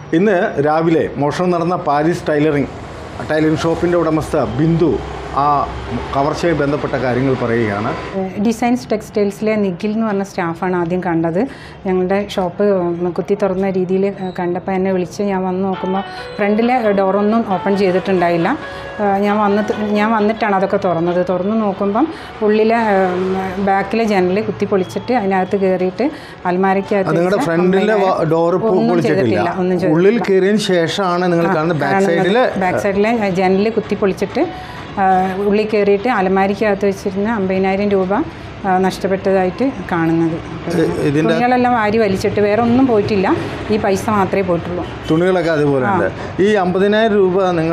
ഇന്ന് രാവിലെ മോഷണം നടന്ന പാരീസ് ടൈലറിംഗ് ടൈലറിംഗ് ഷോപ്പിൻ്റെ ഉടമസ്ഥ ബിന്ദു ആ കവർച്ചയുമായി ബന്ധപ്പെട്ട കാര്യങ്ങൾ പറയുകയാണ് ഡിസൈൻസ് ടെക്സ്റ്റൈൽസിലെ നിഖിൽ എന്ന് പറഞ്ഞ സ്റ്റാഫാണ് ആദ്യം കണ്ടത് ഞങ്ങളുടെ ഷോപ്പ് കുത്തി തുറന്ന രീതിയിൽ കണ്ടപ്പോൾ എന്നെ വിളിച്ച് ഞാൻ വന്ന് നോക്കുമ്പോൾ ഫ്രണ്ടിലെ ഡോറൊന്നും ഓപ്പൺ ചെയ്തിട്ടുണ്ടായില്ല ആ, ഞാൻ വന്ന് ഞാൻ വന്നിട്ടാണ് അതൊക്കെ തുറന്നത് തുറന്ന് നോക്കുമ്പം ഉള്ളിലെ ബാക്കിലെ ജനൽ കുത്തി പൊളിച്ചിട്ട് അതിനകത്ത് കയറിയിട്ട് അൽമാരയ്ക്കകത്ത് അത് നിങ്ങളുടെ വെച്ച ഫ്രണ്ടിലെ അമ്പതിനായിരം- ഡോർ ഒന്നും പൊളിച്ചിട്ടില്ല ചെയ്തിട്ടില്ല, ഒന്നും ചെയ്തിട്ടില്ല. ഉള്ളിൽ കയറിയതിന് ശേഷമാണ് നിങ്ങൾ കാണുന്നത് ബാക്ക് സൈഡിൽ ബാക്ക് സൈഡിലെ ജനൽ കുത്തി പൊളിച്ചിട്ട് ആ, ഉള്ളിൽ കയറിയിട്ട് അലമാരിക്കകത്ത് വെച്ചിരുന്ന അമ്പതിനായിരം രൂപ ആ, നഷ്ടപ്പെട്ടതായിട്ട് കാണുന്നത് ഇതിന്റെ തുണികളെല്ലാം വാരി വലിച്ചിട്ട് വേറെ ഒന്നും പോയിട്ടില്ല ഈ പൈസ മാത്രമേ പോയിട്ടുള്ളൂ തുണികളൊക്കെ അതുപോലെ ഉണ്ട് ഈ അമ്പതിനായിരം രൂപ നിങ്ങൾ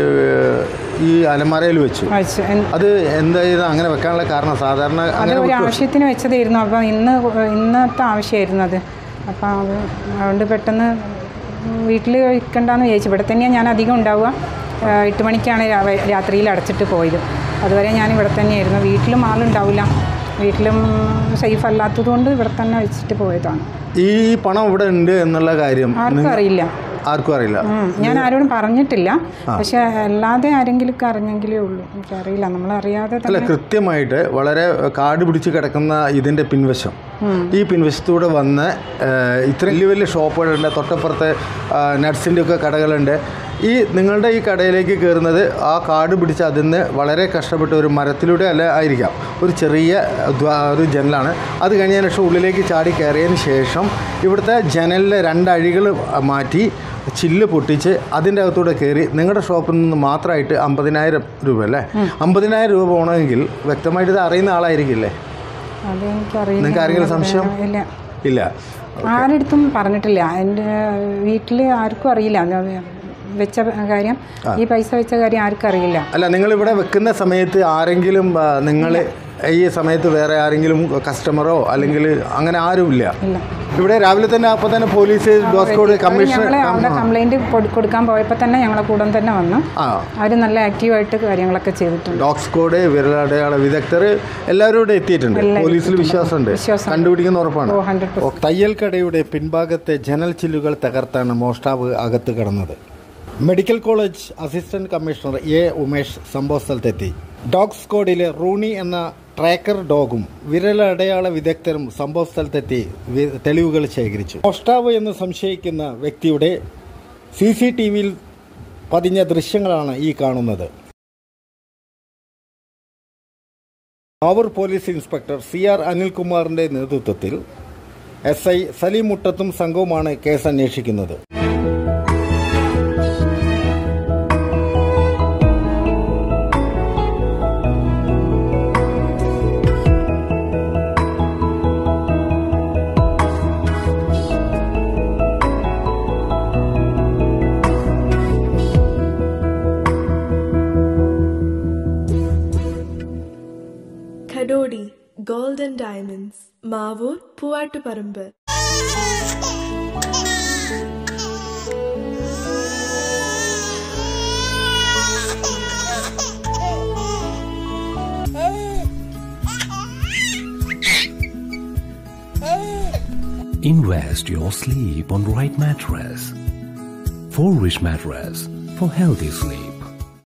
ഈ അലമാരയിൽ വെച്ചു വായിച്ച് എൻ- അത് എന്താ ഇത് അങ്ങനെ വെക്കാനുള്ള കാരണം സാധാരണ അത് അങ്ങനെ ഒരു ആവശ്യത്തിന് വെച്ചതായിരുന്നു അപ്പോൾ ഇന്ന് ഇന്നത്തെ ആവശ്യമായിരുന്നു അത് അപ്പോൾ അത് അതുകൊണ്ട് പെട്ടെന്ന് വീട്ടിൽ വെക്കണ്ടെന്ന് വിചാരിച്ചു ഇവിടെ തന്നെയാണ് ഞാൻ അധികം ഉണ്ടാവുക ആ, എട്ട് മണിക്കാണ് രാവ- രാത്രിയിൽ അടച്ചിട്ട് പോയത് അതുവരെ ഞാൻ ഇവിടെ തന്നെയായിരുന്നു വീട്ടിലും ആളുണ്ടാവില്ല വീട്ടിലും സേഫ് അല്ലാത്തതുകൊണ്ട് ഇവിടെ തന്നെ വെച്ചിട്ട് പോയതാണ് ഈ പണം ഇവിടെ ഉണ്ട് എന്നുള്ള കാര്യം ആർക്കും അറിയില്ല ആർക്കും അറിയില്ല ഉം, ഞാൻ ആരോടും പറഞ്ഞിട്ടില്ല പക്ഷെ അല്ലാതെ ആരെങ്കിലും അറിഞ്ഞെങ്കിലേ ഉള്ളൂ എനിക്കറിയില്ല നമ്മളറിയാതെ അല്ല തന്നെ കൃത്യമായിട്ട് വളരെ കാട് പിടിച്ച് കിടക്കുന്ന ഇതിൻ്റെ പിൻവശം ഈ പിൻവശത്തൂടെ വന്ന് ഏഹ്, ഇത്രയും വലിയ വലിയ ഷോപ്പുകളുണ്ട് തൊട്ടപ്പുറത്ത് നട്സിൻ്റെ ഒക്കെ കടകളുണ്ട് ഈ നിങ്ങളുടെ ഈ കടയിലേക്ക് കയറുന്നത് ആ കാട് പിടിച്ച് അതിന്ന് വളരെ കഷ്ടപ്പെട്ട് ഒരു മരത്തിലൂടെ അല്ല ആയിരിക്കാം ഒരു ചെറിയ ദ്വാ- ഒരു ജനലാണ് അത് കഴിഞ്ഞതിന് ശേഷം ഉള്ളിലേക്ക് ചാടി കയറിയതിന് ശേഷം ഇവിടുത്തെ ജനലിലെ രണ്ടഴികൾ മാറ്റി ചില്ല് പൊട്ടിച്ച് അതിൻ്റെ അകത്തൂടെ കയറി നിങ്ങളുടെ ഷോപ്പിൽ നിന്ന് മാത്രമായിട്ട് അമ്പതിനായിരം രൂപ അല്ലേ അമ്പതിനായിരം രൂപ പോകണമെങ്കിൽ വ്യക്തമായിട്ട് ഇത് അറിയുന്ന ആളായിരിക്കില്ലേ അത് എനിക്കറിയില്ല നിങ്ങൾക്ക് ആരെങ്കിലും സംശയം ഇല്ല ഇല്ല ആരെടുത്തും പറഞ്ഞിട്ടില്ല എൻ്റെ വീട്ടിൽ ആർക്കും അറിയില്ല അത് വെച്ച കാര്യം ഈ പൈസ വെച്ച കാര്യം ആർക്കും അറിയില്ല അല്ല നിങ്ങളിവിടെ വെക്കുന്ന സമയത്ത് ആരെങ്കിലും നിങ്ങൾ ഈ സമയത്ത് വേറെ ആരെങ്കിലും കസ്റ്റമറോ അല്ലെങ്കിൽ അങ്ങനെ ആരുമില്ല ഇല്ല ഇവിടെ രാവിലെ തന്നെ അപ്പോൾ തന്നെ പോലീസ് ഡോസ്കോഡ് കമ്മീഷണർ ഞങ്ങൾ അവിടെ കംപ്ലൈൻറ്റ് കൊടുക്കാൻ പോയപ്പോൾ തന്നെ ഞങ്ങളെ കൂടെ തന്നെ വന്നു ആ അവർ നല്ല ആക്റ്റീവായിട്ട് കാര്യങ്ങളൊക്കെ ചെയ്തിട്ടുണ്ട് ഡോഗ് സ്ക്വാഡ് വിരലടയാള വിദഗ്ധർ എല്ലാവരും ഇവിടെ എത്തിയിട്ടുണ്ട് പോലീസിൽ വിശ്വാസമുണ്ട് വിശ്വാസം. കണ്ടുപിടിക്കുന്ന ഉറപ്പാണ് ഓ ഹൺഡ്രഡ് ഓ, തയ്യൽ കടയുടെ പിൻഭാഗത്തെ ജനൽ ചില്ലുകൾ തകർത്താണ് മോഷ്ടാവ് അകത്ത് കടന്നത് medical college assistant commissioner A Umesh സംഭവ സ്ഥലത്തെത്തി ഡോഗ് സ്ക്വാഡിലെ റൂണി എന്ന ട്രാക്കർ ഡോഗും വിരലടയാള വിദഗ്ധരും സംഭവ സ്ഥലത്തെത്തി വി- തെളിവുകൾ ശേഖരിച്ചു മോഷ്ടാവ് എന്ന് സംശയിക്കുന്ന വ്യക്തിയുടെ സി സി ടി വിയിൽ പതിഞ്ഞ ദൃശ്യങ്ങളാണ് ഈ കാണുന്നത് Mavoor police inspector C R അനിൽകുമാറിന്റെ നേതൃത്വത്തിൽ എസ് ഐ സലീം മുട്ടത്തും സംഘവുമാണ് കേസ് അന്വേഷിക്കുന്നത് ഖഡോഡി golden diamonds Mavoor Poovattuparamba Invest your sleep on right mattress. For rich mattress for healthy sleep.